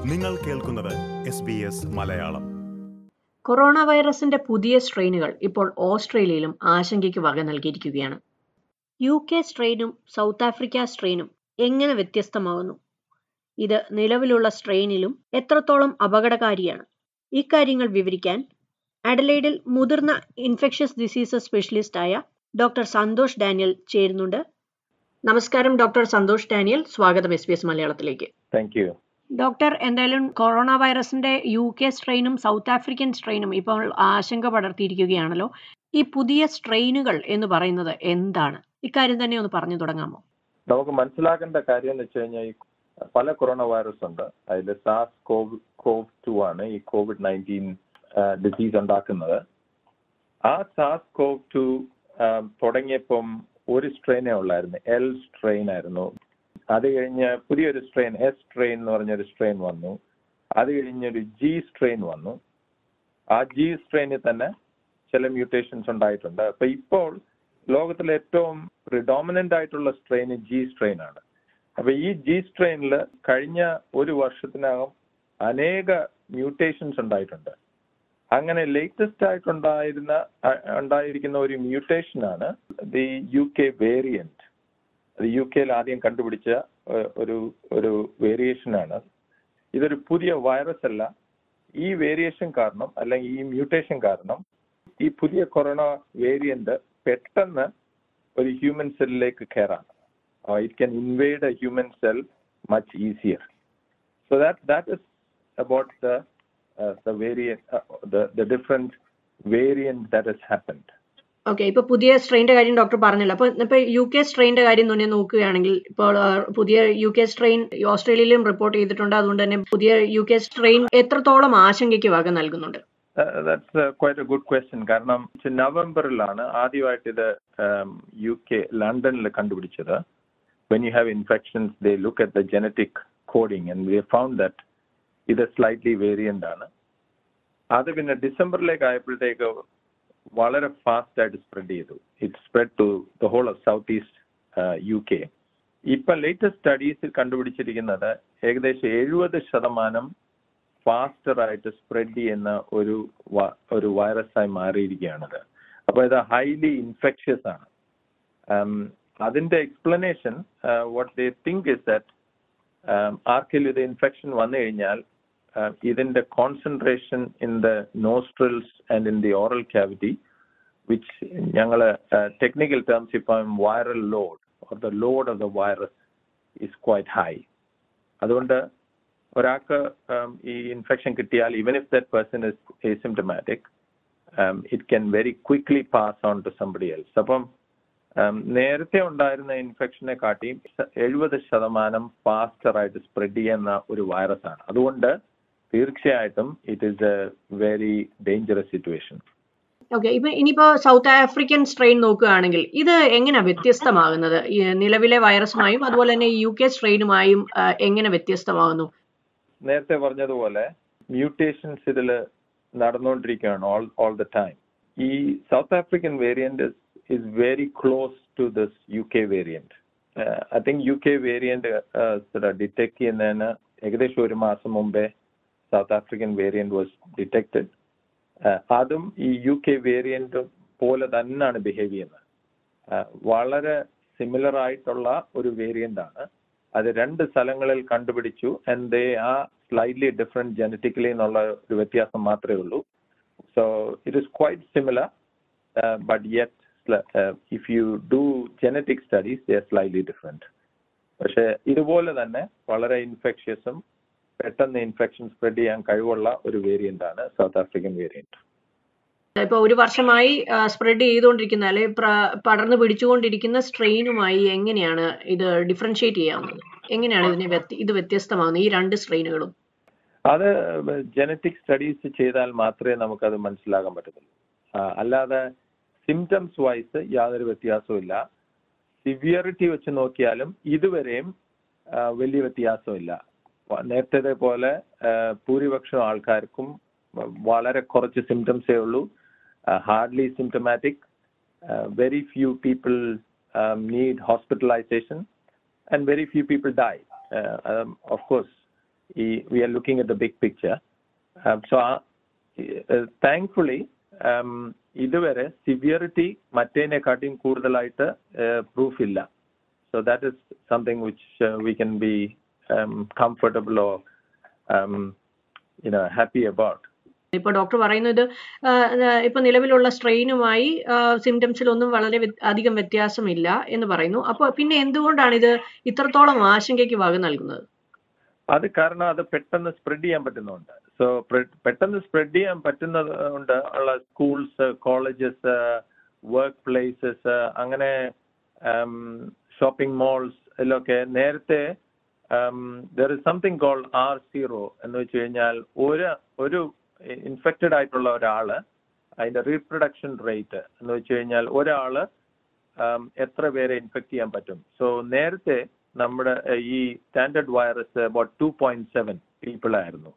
നിങ്ങൾ കേൾക്കുന്നത് S B S Malayalam corona വൈറസിന്റെ പുതിയ സ്ട്രെയിനുകൾ ഇപ്പോൾ ഓസ്ട്രേലിയയിലും ആശങ്കയ്ക്ക് വക നൽകിയിരിക്കുകയാണ് യു കെ സ്ട്രെയിനും സൗത്ത് ആഫ്രിക്ക സ്ട്രെയിനും എങ്ങനെ വ്യത്യസ്തമാകുന്നു ഇത് നിലവിലുള്ള സ്ട്രെയിനിലും എത്രത്തോളം അപകടകാരിയാണ് ഇക്കാര്യങ്ങൾ വിവരിക്കാൻ അഡലൈഡിൽ മുതിർന്ന ഇൻഫെക്ഷ്യസ് ഡിസീസസ് സ്പെഷ്യലിസ്റ്റായ ഡോക്ടർ സന്തോഷ് ഡാനിയൽ ചേരുന്നുണ്ട് നമസ്കാരം ഡോക്ടർ സന്തോഷ് ഡാനിയൽ സ്വാഗതം എസ് ബി എസ് മലയാളത്തിലേക്ക് താങ്ക് യു ഡോക്ടർ എന്തായാലും കൊറോണ വൈറസിന്റെ യു കെ സ്ട്രെയിനും സൗത്ത് ആഫ്രിക്കൻ സ്ട്രെയിനും ഇപ്പോൾ ആശങ്ക പടർത്തിയിരിക്കുകയാണല്ലോ ഈ പുതിയ സ്ട്രെയിനുകൾ എന്ന് പറയുന്നത് എന്താണ് ഇക്കാര്യം തന്നെ ഒന്ന് പറഞ്ഞു തുടങ്ങാമോ നമുക്ക് മനസ്സിലാക്കേണ്ട കാര്യം എന്ന് വെച്ച് കഴിഞ്ഞാൽ ഈ പല കൊറോണ വൈറസ് ഉണ്ട് അതിൽ സാസ് കോവ് കോവ് ടു ആണ് ഈ കോവിഡ് നയൻറ്റീൻ ഡിസീസ് ഉണ്ടാക്കുന്നത് ആ സാസ് കോവ് ടു തുടങ്ങിയപ്പം ഒരു സ്ട്രെയിനേ ഉള്ളായിരുന്നു എൽ സ്ട്രെയിൻ ആയിരുന്നു അത് കഴിഞ്ഞ് പുതിയൊരു സ്ട്രെയിൻ എസ് സ്ട്രെയിൻ എന്ന് പറഞ്ഞൊരു സ്ട്രെയിൻ വന്നു അത് കഴിഞ്ഞൊരു ജി സ്ട്രെയിൻ വന്നു ആ ജി സ്ട്രെയിനിൽ തന്നെ ചില മ്യൂട്ടേഷൻസ് ഉണ്ടായിട്ടുണ്ട് അപ്പൊ ഇപ്പോൾ ലോകത്തിലെ ഏറ്റവും പ്രിഡോമിനന്റ് ആയിട്ടുള്ള സ്ട്രെയിൻ ജി സ്ട്രെയിൻ ആണ് അപ്പൊ ഈ ജി സ്ട്രെയിനിൽ കഴിഞ്ഞ ഒരു വർഷത്തിനകം അനേക മ്യൂട്ടേഷൻസ് ഉണ്ടായിട്ടുണ്ട് അങ്ങനെ ലേറ്റസ്റ്റ് ആയിട്ടുണ്ടായിരുന്ന അ- ഉണ്ടായിരിക്കുന്ന ഒരു മ്യൂട്ടേഷൻ ആണ് ദി യു കെ വേരിയന്റ് അത് യു കെയിൽ ആദ്യം കണ്ടുപിടിച്ച ഏഹ്, ഒരു ഒരു വേരിയേഷൻ ആണ് ഇതൊരു പുതിയ വൈറസ് അല്ല ഈ വേരിയേഷൻ കാരണം അല്ലെങ്കിൽ ഈ മ്യൂട്ടേഷൻ കാരണം ഈ പുതിയ കൊറോണ വേരിയന്റ് പെട്ടെന്ന് ഒരു ഹ്യൂമൻ സെല്ലിലേക്ക് കയറാം it can invade a human cell much easier so that that is about the the variant the different variant that has happened okay ഇപ്പൊ പുതിയ സ്ട്രെയിന്റെ കാര്യം ഡോക്ടർ പറഞ്ഞല്ലോ അപ്പൊ ഇപ്പൊ യു കെ സ്ട്രെയിന്റെ കാര്യം തന്നെ നോക്കുകയാണെങ്കിൽ ഇപ്പോൾ ആ, പുതിയ യു കെ സ്ട്രെയിൻ ഓസ്ട്രേലിയയിലും റിപ്പോർട്ട് ചെയ്തിട്ടുണ്ട് അതുകൊണ്ട് തന്നെ പുതിയ യു കെ സ്ട്രെയിൻ എത്രത്തോളം ആശങ്കയ്ക്ക് വക നൽകുന്നുണ്ട് that's quite a good question കാരണം നവംബറിലാണ് ആദ്യമായിട്ട് ഇത് യു കെ ലണ്ടനിൽ കണ്ടുപിടിച്ചത് when you have infections they look at the genetic coding and we found that ഇത് സ്ലൈറ്റ്ലി വേരിയന്റ് ആണ് അത് പിന്നെ ഡിസംബറിലേക്ക് ആയപ്പോഴത്തേക്ക് വളരെ ഫാസ്റ്റ് ആയിട്ട് സ്പ്രെഡ് ചെയ്തു it spread to the whole of south east U K ഇപ്പൊ ലേറ്റസ്റ്റ് സ്റ്റഡീസിൽ കണ്ടുപിടിച്ചിരിക്കുന്നത് ഏകദേശം എഴുപത് ശതമാനം ഫാസ്റ്റർ ആയിട്ട് സ്പ്രെഡ് ചെയ്യുന്ന ഒരു വ- ഒരു വൈറസായി മാറിയിരിക്കുകയാണത് അപ്പോൾ ഇത് ഹൈലി ഇൻഫെക്ഷ്യസ് ആണ് Um, അതിന്റെ explanation what they think is that ആർക്കെങ്കിലും ഇത് ഇൻഫെക്ഷൻ വന്നു കഴിഞ്ഞാൽ uh, ഇതിന്റെ concentration in the nostrils and in the oral cavity which ഞങ്ങൾ ടെക്നിക്കൽ ടേംസ് ഇപ്പം viral load or the load of the virus is quite high അതുകൊണ്ട് ഒരാൾക്ക് um, ഈ ഇൻഫെക്ഷൻ കിട്ടിയാൽ even if that person is asymptomatic it can very quickly pass on to somebody else അപ്പം um, നേരത്തെ ഉണ്ടായിരുന്ന ഇൻഫെക്ഷനെ കാട്ടിയും എഴുപത് ശതമാനം ഫാസ്റ്റർ ആയിട്ട് സ്പ്രെഡ് ചെയ്യുന്ന ഒരു വൈറസ് ആണ് അതുകൊണ്ട് തീർച്ചയായിട്ടും it is a very dangerous situation okay ഇപ്പൊ ഇനിയിപ്പോ സൗത്ത് ആഫ്രിക്കൻ സ്ട്രെയിൻ നോക്കുകയാണെങ്കിൽ ഇത് എങ്ങനെ വ്യത്യസ്തമാകുന്നത് ഈ നിലവിലെ വൈറസുമായും അതുപോലെ തന്നെ യു കെ സ്ട്രെയിനുമായും ആ, എങ്ങനെ വ്യത്യസ്തമാകുന്നു നേരത്തെ പറഞ്ഞതുപോലെ മ്യൂട്ടേഷൻസ് ഇതിൽ നടന്നുകൊണ്ടിരിക്കുകയാണ് ഓൾ ഓൾ ദ ടൈം ഈ south African variant is very close to this U K variant I think U K variant detect ചെയ്യുന്നതിന് ഏകദേശം ഒരു മാസം മുമ്പേ south African variant was detected അതും ഈ യു കെ വേരിയന്റ് പോലെ തന്നെയാണ് ബിഹേവ് ചെയ്യുന്നത് Uh, വളരെ സിമിലർ ആയിട്ടുള്ള ഒരു വേരിയന്റ് ആണ് അത് രണ്ട് സ്ഥലങ്ങളിൽ കണ്ടുപിടിച്ചു ആൻഡ് ദേ ആ സ്ലൈറ്റ്ലി ഡിഫറെന്റ് ജനറ്റിക്കലി എന്നുള്ള ഒരു വ്യത്യാസം മാത്രമേ ഉള്ളൂ so it is quite similar but yet if you do genetic studies they are slightly different പക്ഷെ ഇതുപോലെ തന്നെ വളരെ ഇൻഫെക്ഷ്യസും പെട്ടെന്ന് ഇൻഫെക്ഷൻ സ്പ്രെഡ് ചെയ്യാൻ കഴിവുള്ള ഒരു വേരിയന്റ് ആണ് സൗത്ത് ആഫ്രിക്കൻ വേരിയന്റ് ഇപ്പൊ ഒരു വർഷമായി സ്പ്രെഡ് ചെയ്തുകൊണ്ടിരിക്കുന്ന അല്ലെ പ്ര- പടർന്നു പിടിച്ചുകൊണ്ടിരിക്കുന്ന സ്ട്രെയിനുമായി എങ്ങനെയാണ് ഇത് ഡിഫറൻഷിയേറ്റ് ചെയ്യാവുന്നത് എങ്ങനെയാണ് ഇതിനെ വ്യത്യ- ഇത് വ്യത്യസ്തമാകുന്നത് ഈ രണ്ട് സ്ട്രെയിനുകളും അത് ജനറ്റിക് സ്റ്റഡീസ് ചെയ്താൽ മാത്രമേ നമുക്കത് മനസ്സിലാക്കാൻ പറ്റത്തുള്ളൂ ആ, അല്ലാതെ സിംറ്റംസ് വൈസ് യാതൊരു വ്യത്യാസവും ഇല്ല സിവിയറിറ്റി വെച്ച് നോക്കിയാലും ഇതുവരെയും ആ, വലിയ വ്യത്യാസമില്ല വ- നേരത്തെ പോലെ ആ, ഭൂരിപക്ഷം ആൾക്കാർക്കും വളരെ കുറച്ച് സിംറ്റംസേ ഉള്ളൂ hardly symptomatic very few people need hospitalisation and very few people die. Uh, um, of course, we are looking at the big picture. Um, so, uh, uh, thankfully, um, ഇതുവരെ സിവിയറിറ്റി മറ്റേനെക്കാട്ടിയും കൂടുതലായിട്ട് പ്രൂഫ് ഇല്ല so that is something which we can be comfortable or you know happy about ഇപ്പോൾ doctor പറയുന്നത് ഇപ്പൊ നിലവിലുള്ള സ്ട്രെയിനുമായി സിംറ്റംസിലൊന്നും വളരെ വ്യ- അധികം വ്യത്യാസമില്ല എന്ന് പറയുന്നു അപ്പോൾ പിന്നെ എന്തുകൊണ്ടാണ് ഇത് ഇത്രത്തോളം ആശങ്കയ്ക്ക് വക നൽകുന്നത് അത് കാരണം അത് പെട്ടെന്ന് സ്പ്രെഡ് ചെയ്യാൻ പറ്റുന്നുണ്ട് സോ പെട്ടെന്ന് സ്പ്രെഡ് ചെയ്യാൻ പറ്റുന്നത് കൊണ്ട് ഉള്ള സ്കൂൾസ് കോളേജസ് വർക്ക് പ്ലേസസ് അങ്ങനെ ഷോപ്പിംഗ് മോൾസ് ഇതിലൊക്കെ നേരത്തെ there is something call R zero എന്ന് വെച്ച് കഴിഞ്ഞാൽ ഒരു ഒരു ഇൻഫെക്റ്റഡ് ആയിട്ടുള്ള ഒരാള് അതിന്റെ റീപ്രൊഡക്ഷൻ റേറ്റ് എന്ന് വെച്ച് കഴിഞ്ഞാൽ ഒരാള് um, എത്ര പേരെ ഇൻഫെക്ട് ചെയ്യാൻ പറ്റും സോ നേരത്തെ നമ്മുടെ ഏർ, ഈ standard virus about two point seven people ആയിരുന്നു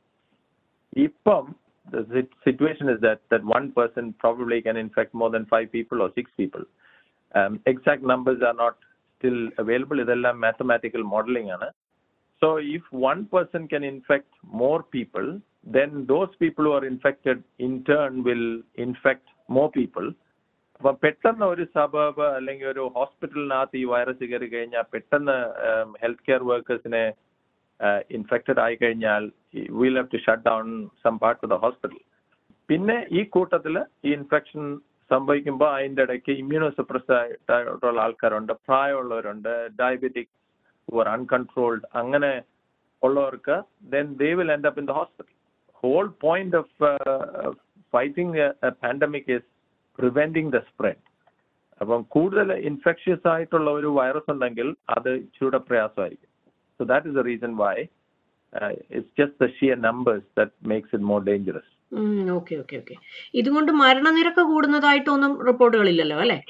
ഇപ്പം situation is that that one person probably can infect more than five people or six people exact numbers are not still available ഇതെല്ലാം mathematical modelling ആണ് So if one person can infect more people, then those people who are infected in turn will infect more people. അപ്പൊ പെട്ടെന്ന് ഒരു സബബ് അല്ലെങ്കിൽ ഒരു ഹോസ്പിറ്റലിനകത്ത് ഈ virus കയറി കഴിഞ്ഞാൽ പെട്ടെന്ന് ഹെൽത്ത് കെയർ വർക്കേഴ്സിനെ ഇൻഫെക്റ്റഡ് ആയി കഴിഞ്ഞാൽ will have to shut down some part of the hospital പിന്നെ ഈ കൂട്ടത്തിൽ ഈ ഇൻഫെക്ഷൻ സംഭവിക്കുമ്പോൾ അതിൻ്റെ ഇടയ്ക്ക് ഇമ്മ്യൂണോ സപ്രസ് ആയിട്ടുള്ള ആൾക്കാരുണ്ട് പ്രായമുള്ളവരുണ്ട് ഡയബറ്റിക് who are uncontrolled അങ്ങനെ ഉള്ളവർക്ക് then they will end up in the hospital whole point of uh, fighting a, a pandemic is preventing the spread അപ്പം കൂടുതൽ ഇൻഫെക്ഷ്യസ് ആയിട്ടുള്ള ഒരു വൈറസ് ഉണ്ടെങ്കിൽ അത് ഇച്ചിരൂടെ പ്രയാസമായിരിക്കും so that is the reason why it's just the sheer numbers that makes it more dangerous okay okay okay ഇതുകൊണ്ട് മരണനിരക്ക് കൂടുന്നതായിട്ടൊന്നും റിപ്പോർട്ടുകളില്ലല്ലോ അല്ലെ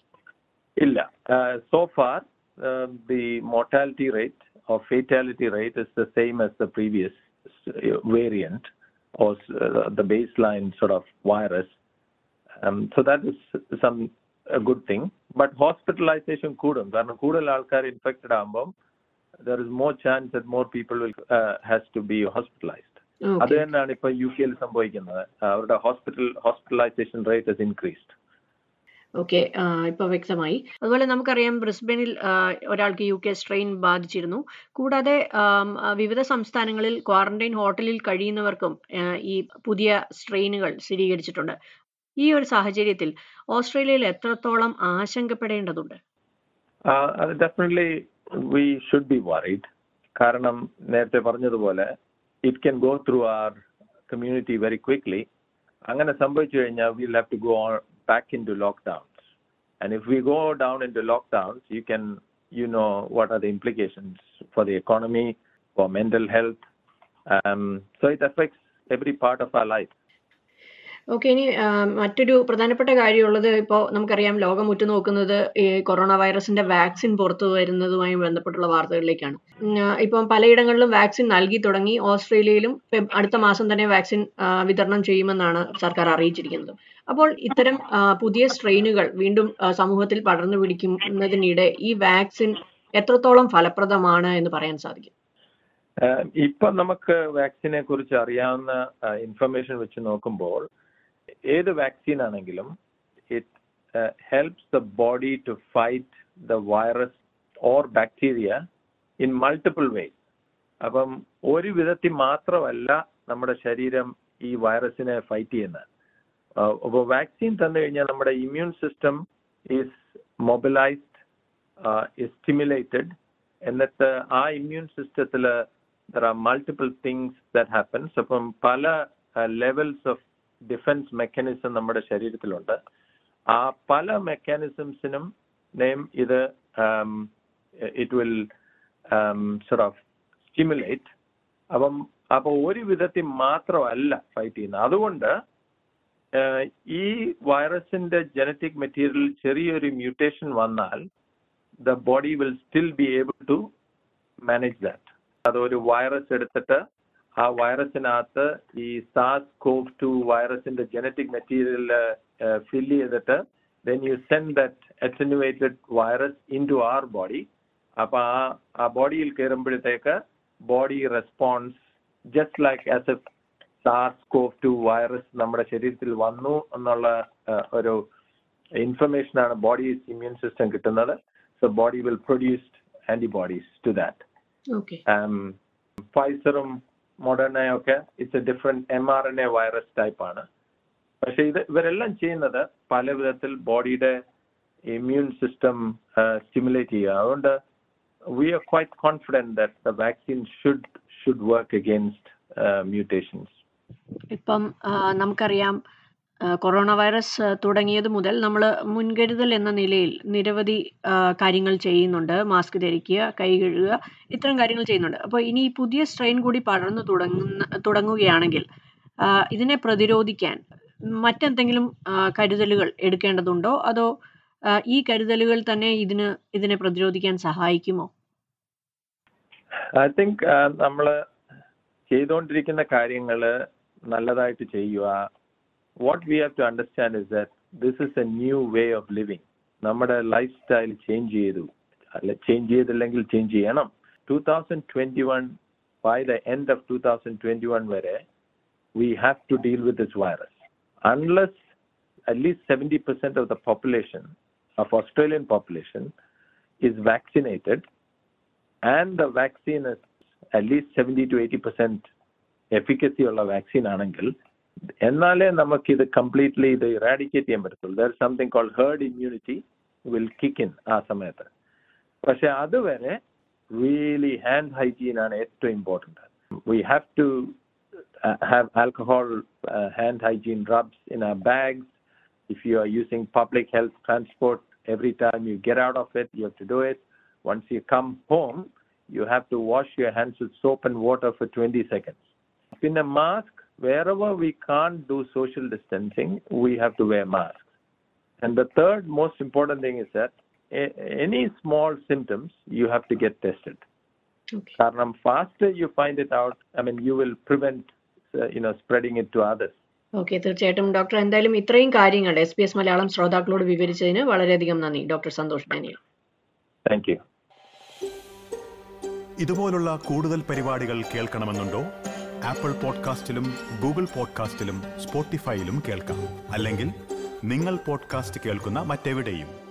ഇല്ല so far the mortality rate or fatality rate is the same as the previous uh, variant or uh, the baseline sort of virus. Um, so that is some a good thing. But hospitalization കൂടും കാരണം കൂടുതൽ ആൾക്കാർ infected ആകുമ്പം there is more chance that more people will uh, has to be hospitalized. അത് തന്നെയാണ് ഇപ്പൊ U കെയിൽ സംഭവിക്കുന്നത് അവരുടെ hospital hospitalisation rate has increased. Okay ഇപ്പൊ വ്യക്തമായി അതുപോലെ നമുക്കറിയാം ബ്രിസ്ബനിൽ ആ, ഒരാൾക്ക് യു കെ സ്ട്രെയിൻ ബാധിച്ചിരുന്നു കൂടാതെ ആം, ആ, വിവിധ സംസ്ഥാനങ്ങളിൽ ക്വാറന്റൈൻ ഹോട്ടലിൽ കഴിയുന്നവർക്കും ആ, ഈ പുതിയ സ്ട്രെയിനുകൾ സ്ഥിരീകരിച്ചിട്ടുണ്ട് ഈ ഒരു സാഹചര്യത്തിൽ ഓസ്ട്രേലിയയിൽ എത്രത്തോളം ആശങ്കപ്പെടേണ്ടതുണ്ട് Uh, അത് definitely we should be worried കാരണം നേരത്തെ പറഞ്ഞതുപോലെ it can go through our community very quickly അങ്ങനെ സംഭവിച്ചു കഴിഞ്ഞാൽ will have to go back into lockdowns and if we go down into lockdowns you can you know what are the implications for the economy for mental health so it affects every part of our life okay ഇനി ആ, മറ്റൊരു പ്രധാനപ്പെട്ട കാര്യമുള്ളത് ഇപ്പോൾ നമുക്കറിയാം ലോകം ഉറ്റുനോക്കുന്നത് ഈ കൊറോണ വൈറസിന്റെ വാക്സിൻ പുറത്തു വരുന്നതുമായി ബന്ധപ്പെട്ടുള്ള വാർത്തകളിലേക്കാണ് ഉം, ആ, ഇപ്പം പലയിടങ്ങളിലും വാക്സിൻ നൽകി തുടങ്ങി ഓസ്ട്രേലിയയിലും ഫെബ്- അടുത്ത മാസം തന്നെ വാക്സിൻ ആ, വിതരണം ചെയ്യുമെന്നാണ് സർക്കാർ അറിയിച്ചിരിക്കുന്നത് അപ്പോൾ ഇത്തരം ആ, പുതിയ സ്ട്രെയിനുകൾ വീണ്ടും ആ, സമൂഹത്തിൽ പടർന്നു പിടിക്കുന്നതിനിടെ ഈ വാക്സിൻ എത്രത്തോളം ഫലപ്രദമാണ് എന്ന് പറയാൻ സാധിക്കും ഇപ്പൊ നമുക്ക് വാക്സിനെ കുറിച്ച് അറിയാവുന്ന ഇൻഫർമേഷൻ വെച്ച് നോക്കുമ്പോൾ ഏത് വാക്സിൻ ആണെങ്കിലും it helps the body to fight the virus or bacteria in multiple ways അപ്പം ഒരു വിധത്തിൽ മാത്രമല്ല നമ്മുടെ ശരീരം ഈ വൈറസിനെ ഫൈറ്റ് ചെയ്യുന്നത് അപ്പോൾ വാക്സിൻ തന്നു കഴിഞ്ഞാൽ നമ്മുടെ immune system is mobilized is stimulated എന്നിട്ട് ആ ഇമ്മ്യൂൺ സിസ്റ്റത്തിൽ there are multiple things that happens അപ്പം പല ലെവൽസ് ഓഫ് ഡിഫൻസ് മെക്കാനിസം നമ്മുടെ ശരീരത്തിലുണ്ട് ആ പല മെക്കാനിസംസിനും നെയിം ഇത് it will sort of stimulate അപ്പം അപ്പൊ ഒരു വിധത്തിൽ മാത്രമല്ല ഫൈറ്റ് ചെയ്യുന്നത് അതുകൊണ്ട് ഏഹ്, ഈ വൈറസിന്റെ ജനറ്റിക് മെറ്റീരിയൽ ചെറിയൊരു മ്യൂട്ടേഷൻ വന്നാൽ the body will still be able to manage that. അതൊരു വൈറസ് എടുത്തിട്ട് ആ വൈറസിനകത്ത് ഈ സാസ് കോവ് ടു വൈറസിന്റെ ജനറ്റിക് മെറ്റീരിയൽ ഫില്ല് ചെയ്തിട്ട് then you send that attenuated virus into our body അപ്പൊ ആ ആ ബോഡിയിൽ കയറുമ്പോഴത്തേക്ക് body response just like as a SARS CoV two virus നമ്മുടെ ശരീരത്തിൽ വന്നു എന്നുള്ള uh, ഒരു ഇൻഫർമേഷൻ ആണ് ബോഡി ഇമ്മ്യൂൺ സിസ്റ്റം കിട്ടുന്നത് so body will produce antibodies to that okay ഫൈസറും മൊഡേണയും ഒക്കെ it's a different M R N A virus type ആണ് പക്ഷെ ഇത് ഇവരെല്ലാം ചെയ്യുന്നത് പല വിധത്തിൽ ബോഡിയുടെ ഇമ്മ്യൂൺ സിസ്റ്റം സ്റ്റിമുലേറ്റ് ചെയ്യുക അതുകൊണ്ട് we are quite confident that the vaccine should should work against mutations ഇപ്പം ആ, നമുക്കറിയാം ആ, കൊറോണ വൈറസ് ആ, തുടങ്ങിയത് മുതൽ നമ്മൾ മുൻകരുതൽ എന്ന നിലയിൽ നിരവധി ആ, കാര്യങ്ങൾ ചെയ്യുന്നുണ്ട് മാസ്ക് ധരിക്കുക കൈ കഴുകുക ഇത്തരം കാര്യങ്ങൾ ചെയ്യുന്നുണ്ട് അപ്പോൾ ഇനി ഈ പുതിയ സ്ട്രെയിൻ കൂടി പടർന്നു തുടങ്ങുന്ന തുടങ്ങുകയാണെങ്കിൽ ആ, ഇതിനെ പ്രതിരോധിക്കാൻ മറ്റെന്തെങ്കിലും ആ, കരുതലുകൾ എടുക്കേണ്ടതുണ്ടോ അതോ ആ, ഈ കരുതലുകൾ തന്നെ ഇതിന് ഇതിനെ പ്രതിരോധിക്കാൻ സഹായിക്കുമോ ഐ തിങ്ക് നമ്മൾ ചെയ്തുകൊണ്ടിരിക്കുന്ന കാര്യങ്ങൾ നല്ലതായിട്ട് ചെയ്യുക what we have to understand is that this is a new way of living നമ്മുടെ ലൈഫ് സ്റ്റൈൽ ചേഞ്ച് ചെയ്തു അല്ല ചേഞ്ച് ചെയ്തില്ലെങ്കിൽ ചേഞ്ച് ചെയ്യണം two thousand twenty one by the end of two thousand twenty one വരെ we have to deal with this virus. Unless at least 70% of the population, of Australian population, is vaccinated and the vaccine is at least 70 to 80% efficacy ഉള്ള vaccine ആണെങ്കിൽ എന്നാലേ നമുക്ക് ഇത് completely ഇത് eradicate ചെയ്യാൻ പറ്റത്തുള്ളൂ there something call herd immunity will kick in ആ സമയത്ത് പക്ഷെ അതുവരെ റിയലി ഹാൻഡ് ഹൈജീൻ ആണ് ഏറ്റവും important we have to uh, have alcohol uh, hand hygiene rubs in our bags. If you are using public health transport, every time you get out of it, you have to do it. Once you come home, you have to wash your hands with soap and water for 20 seconds. In a mask, wherever we can't do social distancing, we have to wear masks. And the third most important thing is that a- any small symptoms, you have to get tested. Okay കാരണം faster you find it out, I mean, you will prevent, uh, you know, spreading it to others. Okay തീർച്ചയായിട്ടും doctor എന്തായാലും ഇത്രയും കാര്യങ്ങൾ S P S Malayalam ശ്രോതാക്കളോട് വിവരിച്ചതിന് വളരെയധികം നന്ദി doctor Santhosh Daniel Thank you. ഇതുപോലുള്ള കൂടുതൽ പരിപാടികൾ കേൾക്കണമെന്നുണ്ടോ ആപ്പിൾ പോഡ്കാസ്റ്റിലും ഗൂഗിൾ പോഡ്കാസ്റ്റിലും സ്പോട്ടിഫൈയിലും കേൾക്കാം അല്ലെങ്കിൽ നിങ്ങൾ പോഡ്കാസ്റ്റ് കേൾക്കുന്ന മറ്റെവിടെയും